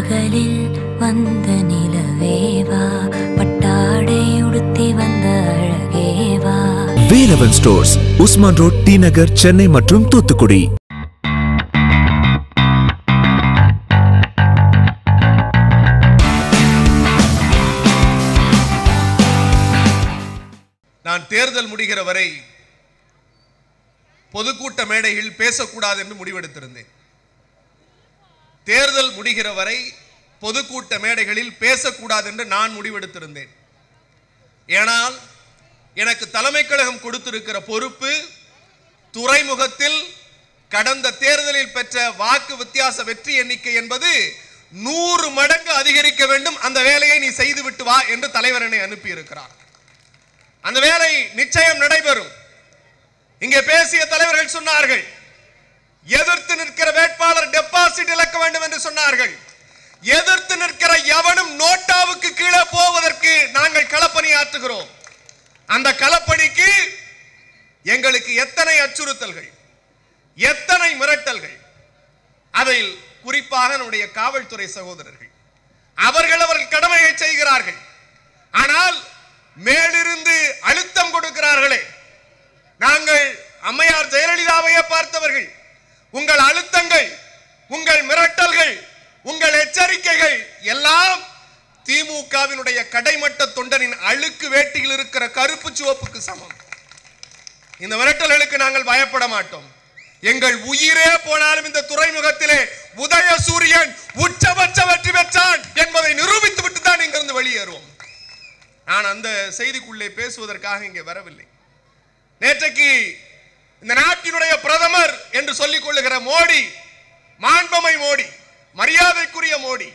பகலில் வந்த நிலவேவா பட்டாடை உடுத்தி வந்த அழகேவா Velavan stores Usman road T Nagar Chennai மற்றும் தூத்துக்குடி நான் தேர்தல் முடிகிற வரை பொதுக்கூட்ட மேடையில் பேசக்கூடாது என்று முடிவெடுத்திருந்தேன் தேர்தல் முடிகிற வரை பொதுக்கூட்ட மேடைகளில் பேசக்கூடாது என்று நான் முடிவெடுத்திருந்தேன் ஏனால் எனக்கு தலைமை கழகம் கொடுத்திருக்கிற பொறுப்பு துறைமுகத்தில் கடந்த தேர்தலில் பெற்ற வாக்கு வித்தியாச வெற்றி எண்ணிக்கை என்பது நூறு மடங்கு அதிகரிக்க வேண்டும் அந்த வேலையை நீ செய்துவிட்டு வா என்று தலைவர் என்னை அனுப்பியிருக்கிறார் அந்த வேலை நிச்சயம் நடைபெறும் இங்கே பேசிய தலைவர்கள் சொன்னார்கள் எதிர்த்து நிற்கிற வேட்பாளர் டெபாசிட் இழக்க வேண்டும் என்று சொன்னார்கள் எதிர்த்து நிற்கிற எவனும் நோட்டாவுக்கு கீழே போவதற்கு நாங்கள் களப்பணி ஆற்றுகிறோம் அந்த களப்பணிக்கு எங்களுக்கு எத்தனை அச்சுறுத்தல்கள் எத்தனை மிரட்டல்கள் அதில் குறிப்பாக நம்முடைய காவல்துறை சகோதரர்கள் அவர்கள் அவர்கள் கடமையை செய்கிறார்கள் ஆனால் மேலிருந்து அழுத்தம் கொடுக்கிறார்களே நாங்கள் அம்மையார் ஜெயலலிதாவையே பார்த்தவர்கள் உங்கள் அழுத்தங்கள் உங்கள் மிரட்டல்கள் உங்கள் எச்சரிக்கைகள் எல்லாம் திமுகவினுடைய கடைமட்ட தொண்டனின் அழுக்கு வேட்டியில் இருக்கிற கருப்பு சிவப்புக்கு சமம் இந்த மிரட்டல்களுக்கு நாங்கள் பயப்பட மாட்டோம் எங்கள் உயிரே போனாலும் இந்த துறைமுகத்திலே உதய சூரியன் உச்சபட்ச வெற்றி பெற்றான் என்பதை நிரூபித்து விட்டு தான் இங்கிருந்து வெளியேறுவோம் நான் அந்த செய்திக்குள்ளே பேசுவதற்காக இங்கே வரவில்லை நேற்றைக்கு இந்த நாட்டினுடைய பிரதமர் என்று சொல்லிக் கொள்ளுகிற மோடி மாண்பமை மோடி மரியாதைக்குரிய மோடி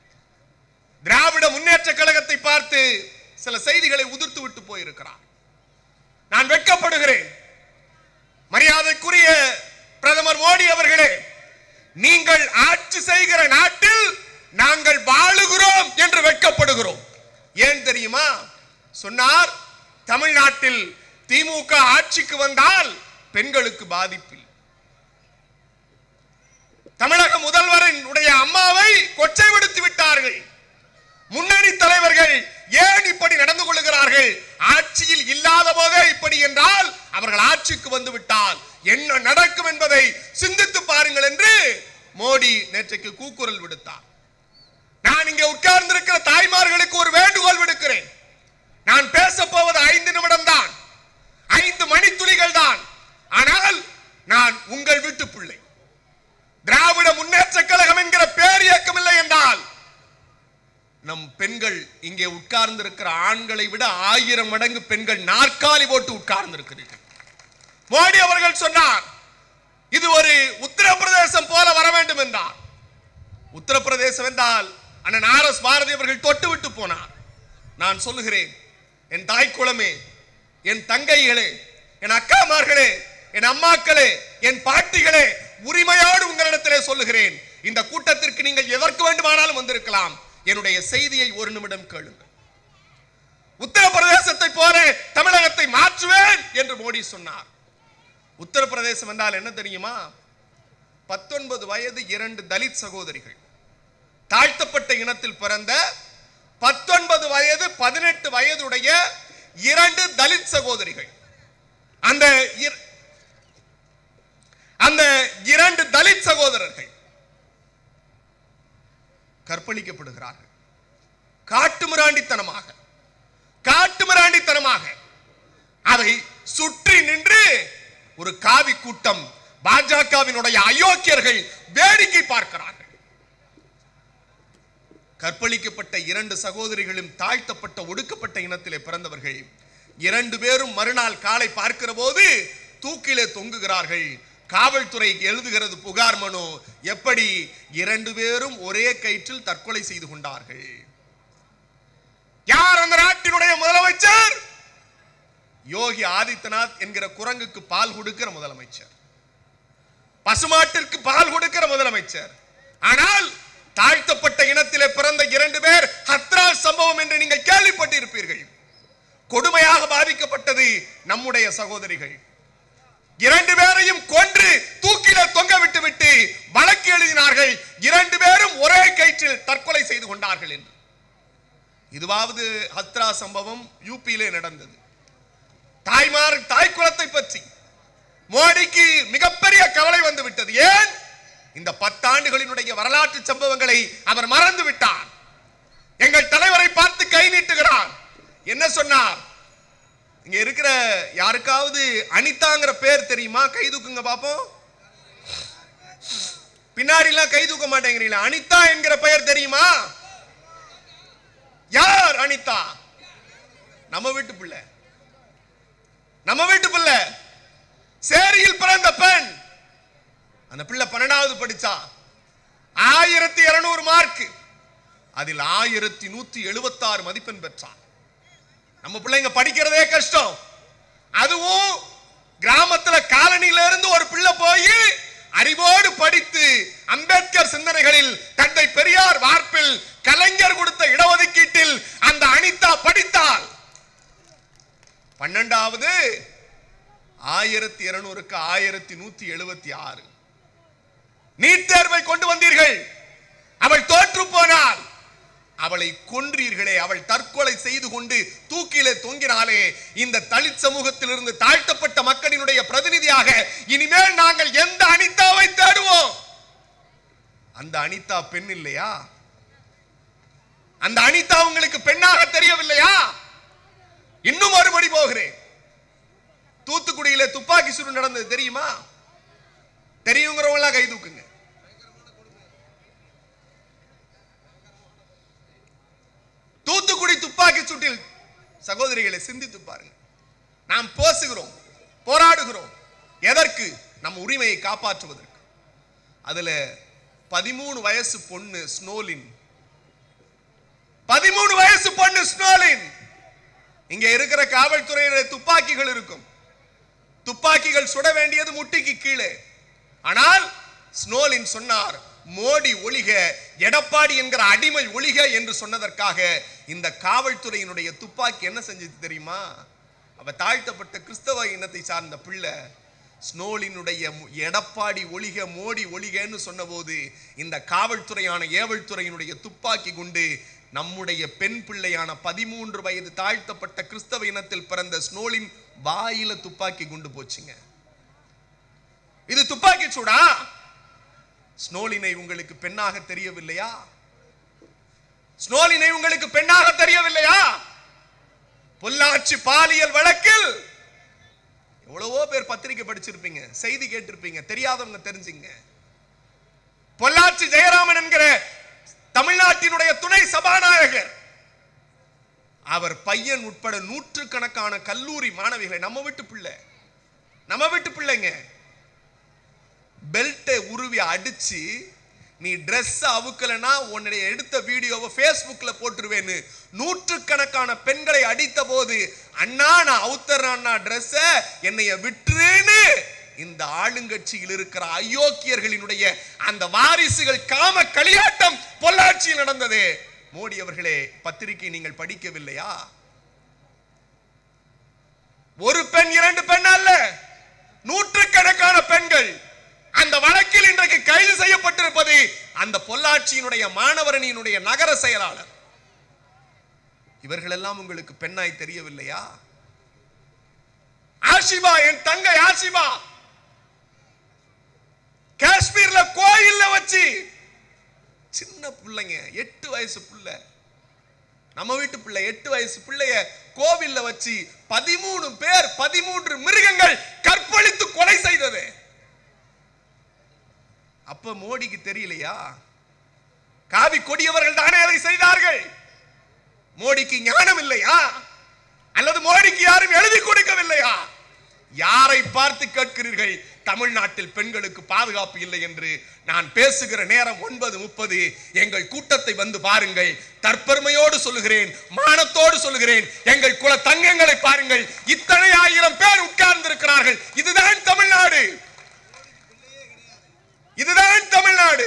திராவிட முன்னேற்ற கழகத்தை பார்த்து சில செய்திகளை உதிர்த்து விட்டு போயிருக்கிறார் நான் வெட்கப்படுகிறேன் மரியாதைக்குரிய பிரதமர் மோடி அவர்களே நீங்கள் ஆட்சி செய்கிற நாட்டில் நாங்கள் வாழுகிறோம் என்று வெட்கப்படுகிறோம் ஏன் தெரியுமா சொன்னார் தமிழ்நாட்டில் திமுக ஆட்சிக்கு வந்தால் பெண்களுக்கு பாதிப்பில் தமிழக முதல்வரின் உடைய அம்மாவை கொச்சைப்படுத்தி விட்டார்கள் முன்னணி தலைவர்கள் ஏன் இப்படி நடந்து கொள்கிறார்கள் ஆட்சியில் இல்லாத போதே இப்படி என்றால் அவர்கள் ஆட்சிக்கு வந்து விட்டால் என்ன நடக்கும் என்பதை சிந்தித்து பாருங்கள் என்று மோடி நேற்றைக்கு கூக்குரல் விடுத்தார் நான் இங்கே உட்கார்ந்திருக்கிற தாய்மார்களுக்கு ஒரு வேண்டுகோள் விடுக்கிறேன் நான் பேச போவது ஐந்து நிமிடம் தான் ஐந்து மணித்துளிகள் தான் ஆனால் நான் உங்கள் வீட்டு பிள்ளை திராவிட முன்னேற்ற கழகம் என்கிற பேர் இயக்கம் இல்லை என்றால் நம் பெண்கள் இங்கே உட்கார்ந்திருக்கிற ஆண்களை விட ஆயிரம் மடங்கு பெண்கள் நாற்காலி போட்டு உட்கார்ந்திருக்கிறீர்கள் மோடி அவர்கள் சொன்னார் இது ஒரு உத்தரப்பிரதேசம் போல வர வேண்டும் என்றார் உத்தரப்பிரதேசம் என்றால் அண்ணன் ஆர் எஸ் பாரதி அவர்கள் தொட்டு விட்டு போனார் நான் சொல்லுகிறேன் என் தாய் குளமே என் தங்கைகளே என் அக்காமார்களே என் அம்மாக்களே என் பாட்டிகளே உரிமையோடு உங்களிடத்திலே சொல்லுகிறேன் இந்த கூட்டத்திற்கு நீங்கள் எதற்கு வேண்டுமானாலும் வந்திருக்கலாம் என்னுடைய செய்தியை ஒரு நிமிடம் கேளுங்கள் உத்தரப்பிரதேசத்தை போல தமிழகத்தை மாற்றுவேன் என்று மோடி சொன்னார் உத்தரப்பிரதேசம் என்றால் என்ன தெரியுமா பத்தொன்பது வயது இரண்டு தலித் சகோதரிகள் தாழ்த்தப்பட்ட இனத்தில் பிறந்த பத்தொன்பது வயது பதினெட்டு வயதுடைய இரண்டு தலித் சகோதரிகள் அந்த இர- அந்த இரண்டு தலித் சகோதரர்கள் கற்பழிக்கப்படுகிறார்கள் காட்டுமிராண்டித்தனமாக காட்டுமிராண்டித்தனமாக அதை சுற்றி நின்று ஒரு காவி கூட்டம் பாஜகவினுடைய அயோக்கியர்கள் வேடிக்கை பார்க்கிறார்கள் கற்பழிக்கப்பட்ட இரண்டு சகோதரிகளும் தாழ்த்தப்பட்ட ஒடுக்கப்பட்ட இனத்திலே பிறந்தவர்கள் இரண்டு பேரும் மறுநாள் காலை பார்க்கிற போது தூக்கிலே தொங்குகிறார்கள் காவல்துறை எழுதுகிறது புகார் மனு எப்படி இரண்டு பேரும் ஒரே கயிற்றில் தற்கொலை செய்து கொண்டார்கள் யார் அந்த நாட்டினுடைய முதலமைச்சர் யோகி ஆதித்யநாத் என்கிற குரங்குக்கு பால் கொடுக்கிற முதலமைச்சர் பசுமாட்டிற்கு பால் கொடுக்கிற முதலமைச்சர் ஆனால் தாழ்த்தப்பட்ட இனத்திலே பிறந்த இரண்டு பேர் ஹத்ராஸ் சம்பவம் என்று நீங்கள் கேள்விப்பட்டிருப்பீர்கள் கொடுமையாக பாதிக்கப்பட்டது நம்முடைய சகோதரிகள் இரண்டு பேரையும் கொன்று தூக்கில தொங்க விட்டு விட்டு வழக்கு எழுதினார்கள் இரண்டு பேரும் ஒரே கயிற்றில் தற்கொலை செய்து கொண்டார்கள் என்று இதுவாவது ஹத்ரா சம்பவம் யூபியிலே நடந்தது தாய்மார் தாய் குலத்தை பற்றி மோடிக்கு மிகப்பெரிய கவலை வந்து விட்டது ஏன் இந்த பத்தாண்டுகளினுடைய வரலாற்று சம்பவங்களை அவர் மறந்து விட்டார் எங்கள் தலைவரை பார்த்து கை நீட்டுகிறார் என்ன சொன்னார் இங்க இருக்கிற யாருக்காவது அனிதாங்கிற பேர் தெரியுமா கை தூக்குங்க பாப்போம் பின்னாடி எல்லாம் கை தூக்க மாட்டேங்கிறீங்களா அனிதா என்கிற பெயர் தெரியுமா யார் அனிதா நம்ம வீட்டு பிள்ளை நம்ம வீட்டு பிள்ளை சேரியில் பிறந்த பெண் அந்த பிள்ளை பன்னெண்டாவது படிச்சா ஆயிரத்தி இருநூறு மார்க் அதில் ஆயிரத்தி நூத்தி எழுபத்தாறு மதிப்பெண் பெற்றான் நம்ம பிள்ளைங்க படிக்கிறதே கஷ்டம் அதுவும் கிராமத்துல காலனியில இருந்து ஒரு பிள்ளை போய் அறிவோடு படித்து அம்பேத்கர் சிந்தனைகளில் தந்தை பெரியார் வார்ப்பில் கலைஞர் கொடுத்த இடஒதுக்கீட்டில் அந்த அனிதா படித்தாள் பன்னெண்டாவது ஆயிரத்தி இருநூறுக்கு ஆயிரத்தி நூத்தி எழுபத்தி ஆறு நீட் தேர்வை கொண்டு வந்தீர்கள் அவள் தோற்று போனாள் அவளை கொன்றீர்களே அவள் தற்கொலை செய்து கொண்டு தூக்கிலே தொங்கினாலே இந்த தலித் சமூகத்திலிருந்து தாழ்த்தப்பட்ட மக்களினுடைய பிரதிநிதியாக இனிமேல் நாங்கள் எந்த அனிதாவை தேடுவோம் அந்த அனிதா பெண் இல்லையா அந்த அனிதா உங்களுக்கு பெண்ணாக தெரியவில்லையா இன்னும் மறுபடி போகிறேன் தூத்துக்குடியில துப்பாக்கி சூடு நடந்தது தெரியுமா தெரியுங்கிறவங்க எல்லாம் கை தூக்குங்க தூத்துக்குடி துப்பாக்கி சூட்டில் சகோதரிகளை சிந்தித்து பாருங்க நாம் பேசுகிறோம் போராடுகிறோம் எதற்கு நம்ம உரிமையை காப்பாற்றுவதற்கு அதுல பதிமூணு வயசு பொண்ணு ஸ்னோலின் பதிமூணு வயசு பொண்ணு ஸ்னோலின் இங்க இருக்கிற காவல்துறையினர் துப்பாக்கிகள் இருக்கும் துப்பாக்கிகள் சுட வேண்டியது முட்டிக்கு கீழே ஆனால் ஸ்னோலின் சொன்னார் மோடி ஒளிக எடப்பாடி என்கிற அடிமை ஒளிக என்று சொன்னதற்காக இந்த காவல்துறையினுடைய துப்பாக்கி என்ன செஞ்சது தெரியுமா அவ தாழ்த்தப்பட்ட கிறிஸ்தவ இனத்தை சார்ந்த பிள்ளை ஸ்னோலினுடைய மு- எடப்பாடி ஒளிக மோடி ஒளிகன்னு சொன்னபோது இந்த காவல்துறையான ஏவல்துறையினுடைய துப்பாக்கி குண்டு நம்முடைய பெண் பிள்ளையான பதிமூன்று வயது தாழ்த்தப்பட்ட கிறிஸ்தவ இனத்தில் பிறந்த ஸ்னோலின் வாயில துப்பாக்கி குண்டு போச்சுங்க இது துப்பாக்கி சூடா ஸ்னோலினை உங்களுக்கு பெண்ணாக தெரியவில்லையா ஸ்னோலினை உங்களுக்கு பெண்ணாக தெரியவில்லையா பொள்ளாச்சி பாலியல் வழக்கில் எவ்வளவோ பேர் பத்திரிக்கை படிச்சிருப்பீங்க செய்தி கேட்டிருப்பீங்க தெரியாதவங்க தெரிஞ்சுங்க பொள்ளாச்சி ஜெயராமன் என்கிற தமிழ்நாட்டினுடைய துணை சபாநாயகர் அவர் பையன் உட்பட நூற்றுக்கணக்கான கல்லூரி மாணவிகளை நம்ம வீட்டு பிள்ளை நம்ம வீட்டு பிள்ளைங்க பெல்ட்டை உருவி அடிச்சு நீ Dress அவுக்கலனா உன்னுடைய எடுத்த வீடியோவை Facebookல போட்டுருவேன்னு நூற்றுக்கணக்கான பெண்களை அடித்த போது அண்ணா நான் அவுத்தர் அண்ணா ட்ரெஸ்ஸ என்னைய விட்டுருன்னு இந்த ஆளுங்கட்சியில் இருக்கிற அயோக்கியர்களினுடைய அந்த வாரிசுகள் காம களியாட்டம் பொள்ளாச்சியில் நடந்தது மோடி அவர்களே பத்திரிகை நீங்கள் படிக்கவில்லையா ஒரு பெண் இரண்டு பெண் அல்ல நூற்றுக்கணக்கான பெண்கள் அந்த வழக்கில் இன்றைக்கு கைது செய்யப்பட்டிருப்பது அந்த பொள்ளாச்சியினுடைய மாணவரணியினுடைய நகர செயலாளர் இவர்களெல்லாம் உங்களுக்கு பெண்ணாய் தெரியவில்லையா ஆஷிபா என் தங்கை ஆஷிபா காஷ்மீர்ல கோயில்ல வச்சு சின்ன பிள்ளைங்க எட்டு வயசு பிள்ளை நம்ம வீட்டு பிள்ளை எட்டு வயசு பிள்ளைய கோவில்ல வச்சு பதிமூணு பேர் பதிமூன்று மிருகங்கள் கற்பழித்து கொலை செய்தது அப்ப மோடிக்கு தெரியலையா காவி கொடியவர்கள் தானே அதை செய்தார்கள் மோடிக்கு ஞானம் இல்லையா அல்லது மோடிக்கு யாரும் எழுதி கொடுக்கவில்லையா யாரை பார்த்து கேட்கிறீர்கள் தமிழ்நாட்டில் பெண்களுக்கு பாதுகாப்பு இல்லை என்று நான் பேசுகிற நேரம் ஒன்பது முப்பது எங்கள் கூட்டத்தை வந்து பாருங்கள் தற்பெருமையோடு சொல்லுகிறேன் மானத்தோடு சொல்லுகிறேன் எங்கள் குல தங்கங்களை பாருங்கள் இத்தனை ஆயிரம் பேர் உட்கார்ந்து இருக்கிறார்கள் இதுதான் தமிழ்நாடு இதுதான் தமிழ்நாடு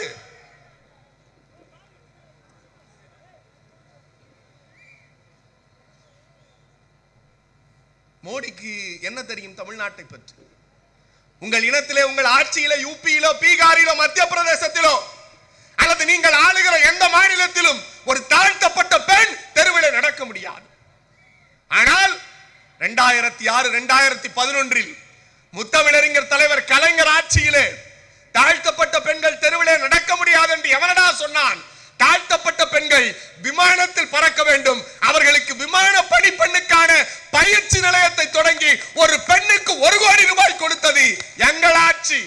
மோடிக்கு என்ன தெரியும் தமிழ்நாட்டை பற்றி உங்கள் இனத்திலே உங்கள் ஆட்சியில யூபியிலோ பீகாரிலோ மத்திய பிரதேசத்திலோ அல்லது அல்லது நீங்கள் ஆளுகிற எந்த மாநிலத்திலும் ஒரு தாழ்த்தப்பட்ட பெண் தெருவில் நடக்க முடியாது ஆனால் ரெண்டாயிரத்தி ஆறு ரெண்டாயிரத்தி பதினொன்றில் முத்தமிழறிஞர் தலைவர் கலைஞர் ஆட்சியிலே தாழ்த்தப்பட்ட பெண்கள் தெருவிலே நடக்க முடியாது என்று எவனடா சொன்னான் தாழ்த்தப்பட்ட பெண்கள் விமானத்தில் பறக்க வேண்டும் அவர்களுக்கு விமான பணிப்பெண்ணுக்கான பயிற்சி நிலையத்தை தொடங்கி ஒரு பெண்ணுக்கு ஒரு கோடி ரூபாய் கொடுத்தது எங்கள் ஆட்சி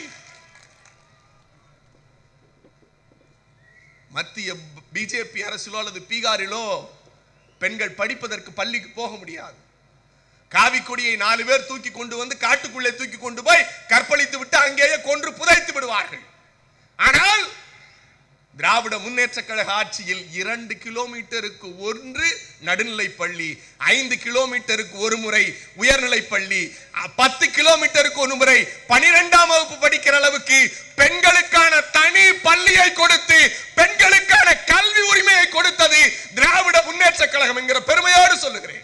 மத்திய பிஜேபி அரசிலோ அல்லது பீகாரிலோ பெண்கள் படிப்பதற்கு பள்ளிக்கு போக முடியாது காவி கொடியை நாலு பேர் தூக்கி கொண்டு வந்து காட்டுக்குள்ளே தூக்கி கொண்டு போய் கற்பழித்து விட்டு அங்கேயே கொன்று புதைத்து விடுவார்கள் ஆனால் திராவிட முன்னேற்ற கழக ஆட்சியில் இரண்டு கிலோமீட்டருக்கு ஒன்று நடுநிலை பள்ளி ஐந்து கிலோமீட்டருக்கு ஒரு முறை உயர்நிலை பள்ளி அ- பத்து கிலோமீட்டருக்கு ஒரு முறை பனிரெண்டாம் வகுப்பு படிக்கிற அளவுக்கு பெண்களுக்கான தனி பள்ளியை கொடுத்து பெண்களுக்கான கல்வி உரிமையை கொடுத்தது திராவிட முன்னேற்ற கழகம் என்கிற பெருமையோடு சொல்லுகிறேன்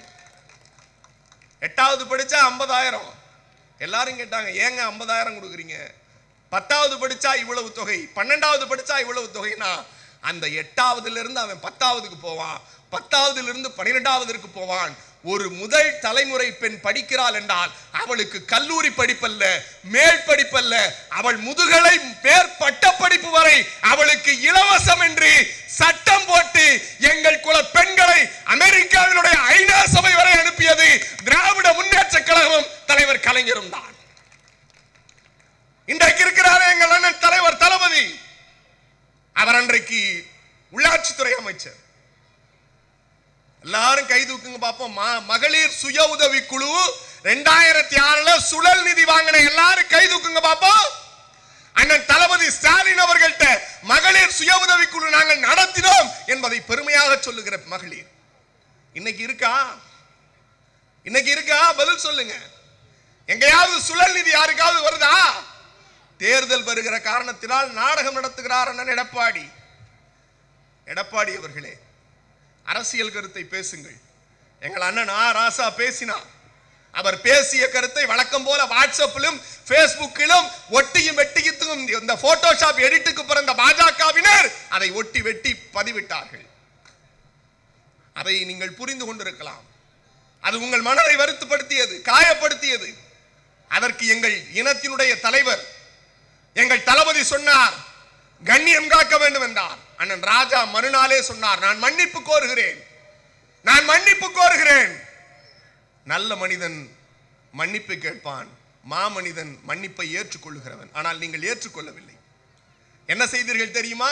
எட்டாவது படிச்சா ஐம்பதாயிரம் எல்லாரும் கேட்டாங்க ஏங்க ஐம்பதாயிரம் கொடுக்குறீங்க பத்தாவது படிச்சா இவ்வளவு தொகை பன்னெண்டாவது படிச்சா இவ்வளவு தொகைனா அந்த எட்டாவதுல இருந்து அவன் பத்தாவதுக்கு போவான் பத்தாவதுல இருந்து பன்னிரெண்டாவதற்கு போவான் ஒரு முதல் தலைமுறை பெண் படிக்கிறாள் என்றால் அவளுக்கு கல்லூரி படிப்பல்ல மேல் படிப்பல்ல அவள் முதுகலை மேற் பட்டப்படிப்பு வரை அவளுக்கு இலவசம் என்று சட்டம் போட்டு எங்கள் குல பெண்களை அமெரிக்காவினுடைய ஐநா சபை வரை அனுப்பியது திராவிட முன்னேற்ற கழகமும் தலைவர் கலைஞரும் தான் இன்றைக்கு இருக்கிறாரே எங்கள் அண்ணன் தலைவர் தளபதி அவர் அன்றைக்கு உள்ளாட்சித்துறை அமைச்சர் எல்லாரும் கை தூக்குங்க பார்ப்போம் ம- மகளிர் சுய உதவி குழு ரெண்டாயிரத்தி ஆறுல சுழல் நிதி வாங்கின எல்லாரும் கை தூக்குங்க பார்ப்போம் அண்ணன் தளபதி ஸ்டாலின் அவர்கள்ட்ட மகளிர் சுய உதவி குழு நாங்கள் நடத்தினோம் என்பதை பெருமையாக சொல்லுகிற மகளிர் இன்னைக்கு இருக்கா இன்னைக்கு இருக்கா பதில் சொல்லுங்க எங்கேயாவது சுழல் நிதி யாருக்காவது வருதா தேர்தல் வருகிற காரணத்தினால் நாடகம் நடத்துகிறார் அண்ணன் எடப்பாடி எடப்பாடி அவர்களே அரசியல் கருத்தை பேசுங்கள் எங்கள் அண்ணன் ஆ ராசா பேசினார் அவர் பேசிய கருத்தை வழக்கம் போல வாட்ஸ்அப்பிலும் பேஸ்புக்கிலும் ஒட்டியும் வெட்டியும் இந்த போட்டோஷாப் எடிட்டுக்கு பிறந்த பாஜகவினர் அதை ஒட்டி வெட்டி பதிவிட்டார்கள் அதை நீங்கள் புரிந்து கொண்டிருக்கலாம் அது உங்கள் மனதை வருத்தப்படுத்தியது காயப்படுத்தியது அதற்கு எங்கள் இனத்தினுடைய தலைவர் எங்கள் தளபதி சொன்னார் கண்ணியம் காக்க வேண்டும் என்றார் அண்ணன் ராஜா மறுநாளே சொன்னார் நான் மன்னிப்பு கோருகிறேன் நான் மன்னிப்பு கோருகிறேன் நல்ல மனிதன் மன்னிப்பு கேட்பான் மாமனிதன் மன்னிப்பை ஏற்றுக்கொள்ளுகிறவன் ஆனால் நீங்கள் ஏற்றுக்கொள்ளவில்லை என்ன செய்தீர்கள் தெரியுமா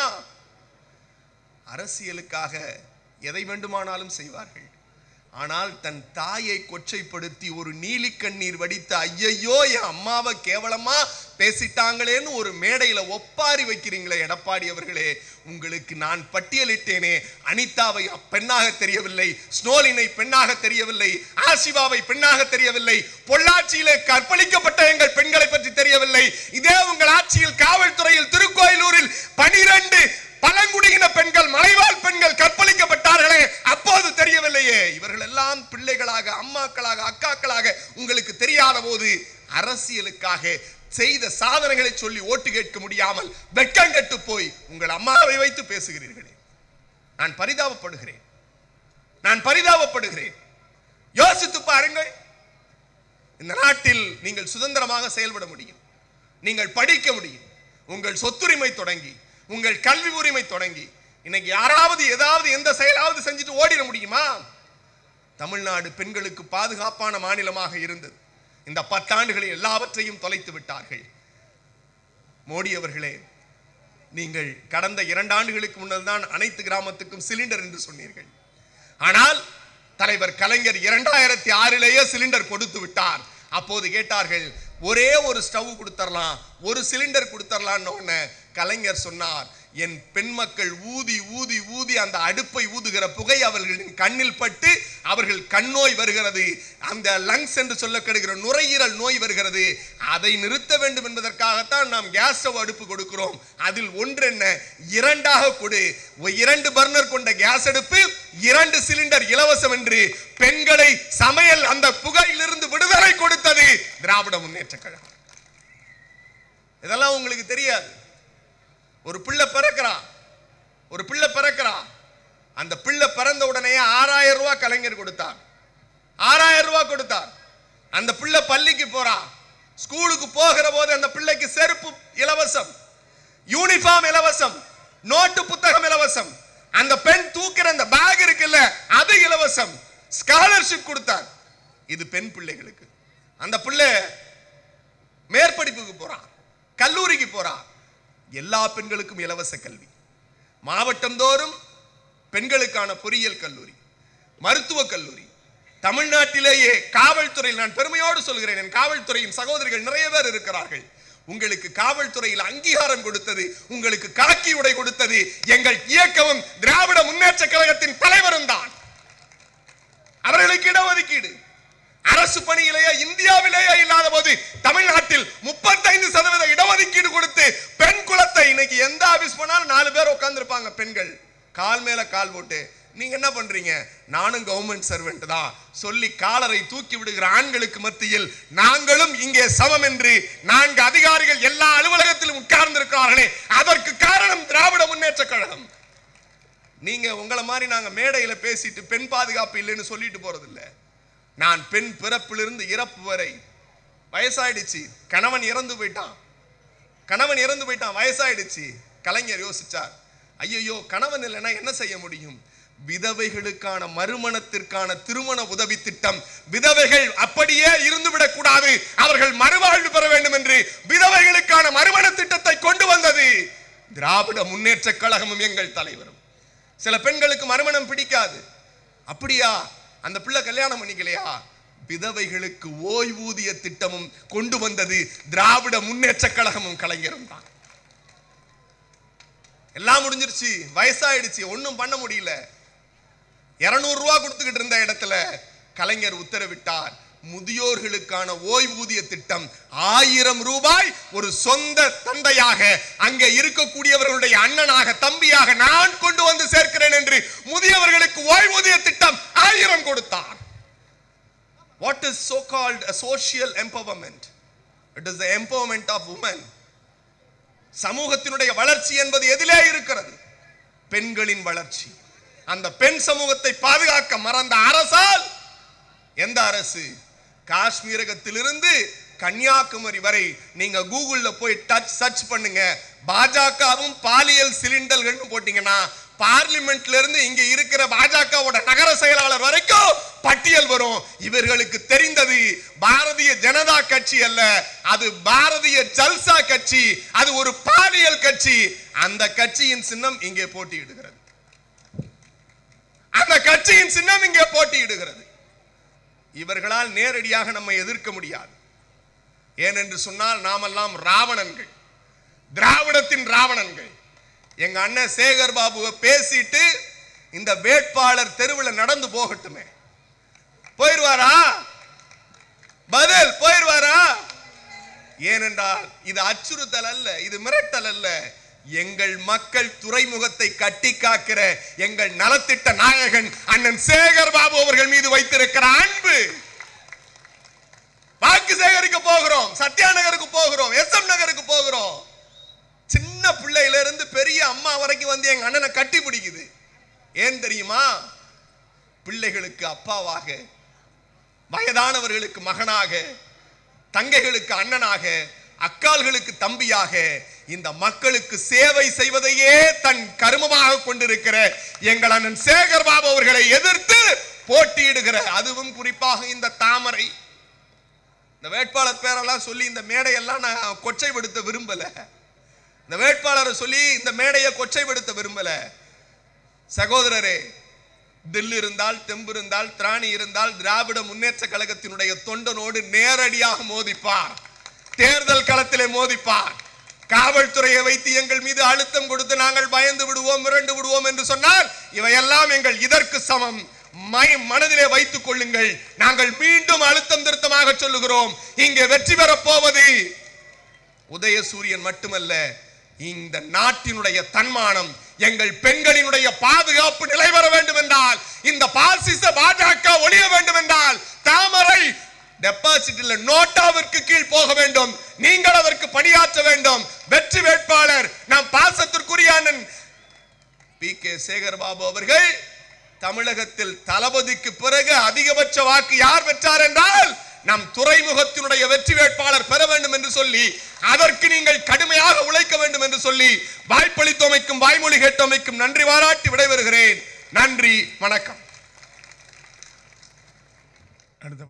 அரசியலுக்காக எதை வேண்டுமானாலும் செய்வார்கள் ஆனால் தன் தாயை கொச்சைப்படுத்தி ஒரு நீலி கண்ணீர் வடித்த ஐயையோ என் அம்மாவை கேவலமா பேசிட்டாங்களேன்னு ஒரு மேடையில ஒப்பாரி வைக்கிறீங்களே எடப்பாடி அவர்களே உங்களுக்கு நான் பட்டியலிட்டேனே அனிதாவை பெண்ணாக தெரியவில்லை ஸ்னோலினை பெண்ணாக தெரியவில்லை ஆசிவாவை பெண்ணாக தெரியவில்லை பொள்ளாச்சியிலே கற்பழிக்கப்பட்ட எங்கள் பெண்களை பற்றி தெரியவில்லை இதே உங்கள் ஆட்சியில் காவல்துறையில் திருக்கோயிலூரில் பனிரெண்டு பழங்குடியின பெண்கள் மலைவாழ் பெண்கள் கற்பழிக்கப்பட்டார்களே அப்போது தெரியவில்லையே இவர்கள் எல்லாம் பிள்ளைகளாக அம்மாக்களாக அக்காக்களாக உங்களுக்கு தெரியாத போது அரசியலுக்காக செய்த சாதனைகளை சொல்லி ஓட்டு கேட்க முடியாமல் வெட்கம் கெட்டு போய் உங்கள் அம்மாவை வைத்து பேசுகிறீர்களே நான் பரிதாபப்படுகிறேன் நான் பரிதாபப்படுகிறேன் யோசித்து பாருங்கள் இந்த நாட்டில் நீங்கள் சுதந்திரமாக செயல்பட முடியும் நீங்கள் படிக்க முடியும் உங்கள் சொத்துரிமை தொடங்கி உங்கள் கல்வி உரிமை தொடங்கி இன்னைக்கு யாராவது ஏதாவது எந்த செயலாவது செஞ்சுட்டு ஓடிட முடியுமா தமிழ்நாடு பெண்களுக்கு பாதுகாப்பான மாநிலமாக இருந்தது இந்த பத்தாண்டுகளில் எல்லாவற்றையும் தொலைத்து விட்டார்கள் மோடி அவர்களே நீங்கள் கடந்த இரண்டு ஆண்டுகளுக்கு முன்னர் தான் அனைத்து கிராமத்துக்கும் சிலிண்டர் என்று சொன்னீர்கள் ஆனால் தலைவர் கலைஞர் இரண்டாயிரத்தி ஆறிலேயே சிலிண்டர் கொடுத்து விட்டார் அப்போது கேட்டார்கள் ஒரே ஒரு ஸ்டவ் கொடுத்தரலாம் ஒரு சிலிண்டர் கொடுத்தரலான்னு கலைஞர் சொன்னார் என் பெண் மக்கள் ஊதி ஊதி ஊதி அந்த அடுப்பை ஊதுகிற புகை அவர்களின் கண்ணில் பட்டு அவர்கள் கண்ணோய் வருகிறது அந்த லங்ஸ் என்று சொல்லப்படுகிற நுரையீரல் நோய் வருகிறது அதை நிறுத்த வேண்டும் என்பதற்காகத்தான் நாம் கேஸ் ஸ்டவ் அடுப்பு கொடுக்கிறோம் அதில் ஒன்று என்ன இரண்டாக கொடு ஒ- இரண்டு பர்னர் கொண்ட கேஸ் அடுப்பு இரண்டு சிலிண்டர் இலவசம் என்று பெண்களை சமையல் அந்த புகையிலிருந்து விடுதலை கொடுத்தது திராவிட முன்னேற்ற கழகம் இதெல்லாம் உங்களுக்கு தெரியாது ஒரு பிள்ளை பிறக்கிறான் ஒரு பிள்ளை பிறக்கிறான் அந்த பிள்ளை பிறந்த உடனே ஆறாயிரம் ரூபாய் கலைஞர் கொடுத்தார் ஆறாயிரம் ரூபாய் கொடுத்தார் அந்த பிள்ளை பள்ளிக்கு போறான் ஸ்கூலுக்கு போகிற போது அந்த பிள்ளைக்கு செருப்பு இலவசம் யூனிஃபார்ம் இலவசம் நோட்டு புத்தகம் இலவசம் அந்த பெண் தூக்குற அந்த பேக் இருக்குல்ல அது இலவசம் ஸ்காலர்ஷிப் கொடுத்தார் இது பெண் பிள்ளைகளுக்கு அந்த பிள்ளை மேற்படிப்புக்கு போறான் கல்லூரிக்கு போறான் எல்லா பெண்களுக்கும் இலவச கல்வி மாவட்டம் தோறும் பெண்களுக்கான பொறியியல் கல்லூரி மருத்துவக் கல்லூரி தமிழ்நாட்டிலேயே காவல்துறையில் நான் பெருமையோடு சொல்கிறேன் என் காவல்துறையின் சகோதரிகள் நிறைய பேர் இருக்கிறார்கள் உங்களுக்கு காவல்துறையில் அங்கீகாரம் கொடுத்தது உங்களுக்கு காக்கி உடை கொடுத்தது எங்கள் இயக்கமும் திராவிட முன்னேற்ற கழகத்தின் தலைவரும் தான் அவர்களுக்கு இடஒதுக்கீடு அரசு பணியிலேயே இந்தியாவிலேயே இல்லாத போது தமிழ்நாட்டில் முப்பத்தைந்து சதவீத இடஒதுக்கீடு கொடுத்து பெண் குலத்தை இன்னைக்கு எந்த ஆபீஸ் போனாலும் நாலு பேர் உட்கார்ந்திருப்பாங்க பெண்கள் கால் மேல கால் போட்டு நீங்க என்ன பண்றீங்க நானும் கவர்மெண்ட் சர்வெண்ட் தான் சொல்லி காலரை தூக்கி விடுகிற ஆண்களுக்கு மத்தியில் நாங்களும் இங்கே சமம் என்று நான்கு அதிகாரிகள் எல்லா அலுவலகத்திலும் உட்கார்ந்திருக்கிறார்களே அதற்கு காரணம் திராவிட முன்னேற்ற கழகம் நீங்க உங்களை மாதிரி நாங்க மேடையில பேசிட்டு பெண் பாதுகாப்பு இல்லைன்னு சொல்லிட்டு போறது இல்ல நான் பெண் பிறப்பிலிருந்து இறப்பு வரை வயசாயிடுச்சு கணவன் இறந்து போயிட்டான் கணவன் இறந்து போயிட்டான் வயசாயிடுச்சு கலைஞர் யோசிச்சார் ஐயோ கணவன் இல்லைன்னா என்ன செய்ய முடியும் விதவைகளுக்கான மறுமணத்திற்கான திருமண உதவி திட்டம் விதவைகள் அப்படியே இருந்துவிடக் கூடாது அவர்கள் மறுவாழ்வு பெற வேண்டும் என்று விதவைகளுக்கான மறுமண திட்டத்தை கொண்டு வந்தது திராவிட முன்னேற்ற கழகமும் எங்கள் தலைவரும் சில பெண்களுக்கு மறுமணம் பிடிக்காது அப்படியா அந்த பிள்ளை கல்யாணம் பண்ணிக்கலையா விதவைகளுக்கு ஓய்வூதிய திட்டமும் கொண்டு வந்தது திராவிட முன்னேற்ற கழகமும் கலைஞரும் தான் எல்லாம் முடிஞ்சிருச்சு வயசாயிடுச்சு ஒண்ணும் பண்ண முடியல 200 ரூபா கொடுத்துக்கிட்டு இருந்த இடத்துல கலைஞர் உத்தரவிட்டார் முதியோர்களுக்கான ஓய்வூதிய திட்டம் ஆயிரம் ரூபாய் ஒரு சொந்த தந்தையாக அங்கே இருக்கக்கூடியவர்களுடைய அண்ணனாக தம்பியாக நான் கொண்டு வந்து சேர்க்கிறேன் என்று முதியவர்களுக்கு ஓய்வூதிய திட்டம் ஆயிரம் கொடுத்தார் what is so called a social empowerment it is the empowerment of women சமூகத்தினுடைய வளர்ச்சி என்பது எதிலே இருக்கிறது பெண்களின் வளர்ச்சி அந்த பெண் சமூகத்தை பாதுகாக்க மறந்த அரசால் எந்த அரசு காஷ்மீரகத்திலிருந்து கன்னியாகுமரி வரை நீங்க கூகுள்ல போய் டச் சர்ச் பண்ணுங்க பாஜகவும் பாலியல் சிலிண்டர்கள்னு போட்டீங்கன்னா பார்லிமெண்ட்ல இருந்து இங்க இருக்கிற பாஜகவோட நகர செயலாளர் வரைக்கும் பட்டியல் வரும் இவர்களுக்கு தெரிந்தது பாரதிய ஜனதா கட்சி அல்ல அது பாரதிய ஜல்சா கட்சி அது ஒரு பாலியல் கட்சி அந்த கட்சியின் சின்னம் இங்கே போட்டியிடுகிறது அந்த கட்சியின் சின்னம் இங்கே போட்டியிடுகிறது இவர்களால் நேரடியாக நம்மை எதிர்க்க முடியாது ஏனென்று சொன்னால் நாமெல்லாம் ராவணன்கள் திராவிடத்தின் ராவணன்கள் எங்க அண்ணன் சேகர் பாபுவை பேசிட்டு இந்த வேட்பாளர் தெருவில் நடந்து போகட்டுமே போயிருவாரா பதில் போயிருவாரா ஏனென்றால் இது அச்சுறுத்தல் அல்ல இது மிரட்டல் அல்ல எங்கள் மக்கள் துறைமுகத்தை கட்டி காக்கிற எங்கள் நலத்திட்ட நாயகன் அண்ணன் சேகர் பாபு அவர்கள் மீது வைத்திருக்கிற அன்பு வாக்கு சேகரிக்க போகிறோம் சத்யா நகருக்கு போகிறோம் எஸ் எம் நகருக்கு போகிறோம் சின்ன பிள்ளையில இருந்து பெரிய அம்மா வரைக்கும் வந்து எங்க அண்ணனை கட்டி பிடிக்குது ஏன் தெரியுமா பிள்ளைகளுக்கு அப்பாவாக வயதானவர்களுக்கு மகனாக தங்கைகளுக்கு அண்ணனாக அக்கால்களுக்கு தம்பியாக இந்த மக்களுக்கு சேவை செய்வதையே தன் கருமமாக கொண்டிருக்கிற எங்கள் அண்ணன் சேகர் பாபு அவர்களை எதிர்த்து போட்டியிடுகிற அதுவும் குறிப்பாக இந்த தாமரை இந்த வேட்பாளர் பேரெல்லாம் சொல்லி இந்த மேடையெல்லாம் நான் கொச்சைப்படுத்த விரும்பல இந்த வேட்பாளரை சொல்லி இந்த மேடையை கொச்சைப்படுத்த விரும்பல சகோதரரே தில் இருந்தால் தெம்பு இருந்தால் திராணி இருந்தால் திராவிட முன்னேற்ற கழகத்தினுடைய தொண்டனோடு நேரடியாக மோதிப்பார் தேர்தல் களத்திலே மோதிப்பார் காவல்துறையை வைத்து எங்கள் மீது அழுத்தம் கொடுத்து நாங்கள் பயந்து விடுவோம் மிரண்டு விடுவோம் என்று சொன்னால் இவையெல்லாம் எங்கள் இதற்கு சமம் மை- மனதிலே வைத்துக் கொள்ளுங்கள் நாங்கள் மீண்டும் அழுத்தம் திருத்தமாக சொல்லுகிறோம் இங்கே வெற்றி பெறப் போவது உதயசூரியன் மட்டுமல்ல இந்த நாட்டினுடைய தன்மானம் எங்கள் பெண்களினுடைய பாதுகாப்பு நிலை பெற வேண்டும் என்றால் இந்த பாசிச பாஜக ஒழிய வேண்டும் என்றால் தாமரை டெபாசிட்ல நோட்டாவிற்கு கீழ் போக வேண்டும் நீங்கள் அதற்கு பணியாற்ற வேண்டும் வெற்றி வேட்பாளர் நாம் பாசத்திற்குரிய அண்ணன் பி கே சேகர்பாபு அவர்கள் தமிழகத்தில் தளபதிக்கு பிறகு அதிகபட்ச வாக்கு யார் பெற்றார் என்றால் நம் துறைமுகத்தினுடைய வெற்றி வேட்பாளர் பெற வேண்டும் என்று சொல்லி அதற்கு நீங்கள் கடுமையாக உழைக்க வேண்டும் என்று சொல்லி வாய்ப்பளித்தமைக்கும் வாய்மொழி கேட்டமைக்கும் நன்றி பாராட்டி விடைபெறுகிறேன் நன்றி வணக்கம் அடுத்த